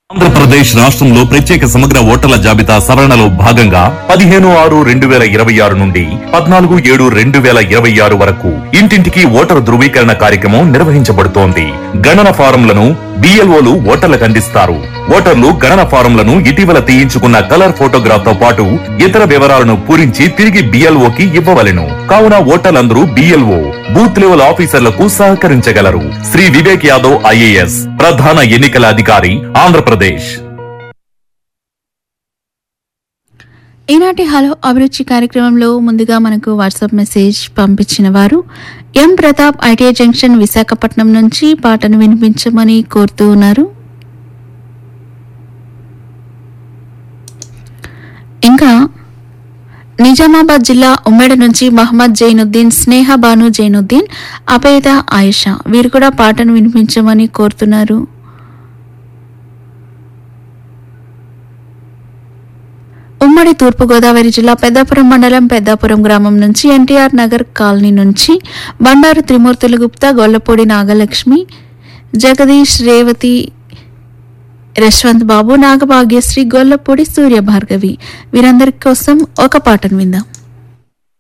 ఆంధ్రప్రదేశ్ రాష్ట్రంలో ప్రత్యేక సమగ్ర ఓటర్ల జాబితా సవరణలో భాగంగా పదిహేను ఆరు రెండు వేల ఇరవై ఆరు నుండి పద్నాలుగు ఏడు రెండు వేల ఇరవై ఆరు వరకు ఇంటింటికి ఓటరు ధృవీకరణ కార్యక్రమం నిర్వహించబడుతోంది గణన ఫారంలను బిఎల్ఓలు ఓటర్లకు అందిస్తారు ఓటర్లు గణన ఫారంలను ఇటీవల తీయించుకున్న కలర్ ఫోటోగ్రాఫ్ తో పాటు ఇతర వివరాలను పూరించి తిరిగి బిఎల్ఓకి ఇవ్వవలెను కావున ఓటర్లందరూ బిఎల్ఓ బూత్ లెవెల్ ఆఫీసర్లకు సహకరించగలరు శ్రీ వివేక్ యాదవ్ ఐఏఎస్ ప్రధాన ఎన్నికల అధికారి ఆంధ్రప్రదేశ్ ఈనాటి హలో అభిరుచి కార్యక్రమంలో ముందుగా మనకు వాట్సాప్ మెసేజ్ పంపించిన వారు M Pratap ITI junction Visakhapatnam నుంచి పాటను వినిపించమని కోరుతూ ఉన్నారు ఇంకా నిజామాబాద్ జిల్లా ఉమ్మడి నుంచి మహమ్మద్ జైనుద్దీన్ స్నేహ బాను జైనుద్దీన్ అపేద ఆయిషా వీరు కూడా పాటను వినిపించమని కోరుతున్నారు ఉమ్మడి తూర్పుగోదావరి జిల్లా పెద్దాపురం మండలం పెద్దాపురం గ్రామం నుంచి ఎన్టీఆర్ నగర్ కాలనీ నుంచి బండారు త్రిమూర్తులు గుప్తా గొల్లపూడి నాగలక్ష్మి జగదీష్ రేవతి యశ్వంత్ బాబు నాగభాగ్యశ్రీ గొల్లపూడి సూర్య భార్గవి వీరందరి కోసం ఒక పాటను విందాం